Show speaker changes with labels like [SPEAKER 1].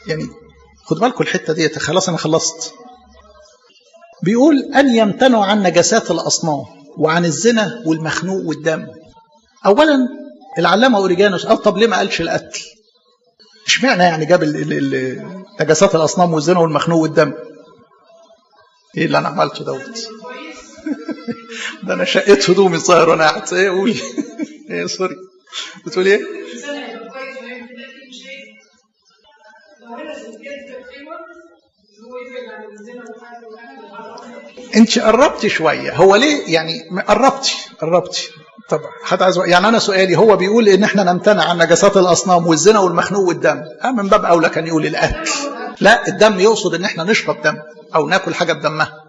[SPEAKER 1] يعني خد بالكم الحته ديت خلاص انا خلصت بيقول ان يمتنعوا عن نجاسات الاصنام وعن الزنا والمخنوق والدم اولا العلامه اوريجانوس قال طب ليه ما قالش القتل اشمعنى يعني جاب نجاسات الاصنام والزنا والمخنوق والدم ايه اللي انا عملته دوت ده انا شقيت هدومي الظاهر وانا قاعد ايه قولي ايه سوري بتقول ايه انت قربتي شويه هو ليه يعني قربتي قربتي طب حد عايز يعني انا سؤالي هو بيقول ان احنا نمتنع عن نجاسات الاصنام والزنا والمخنوق والدم اه من باب اولى كان يقول القتل لا الدم يقصد ان احنا نشرب دم او ناكل حاجه بدمها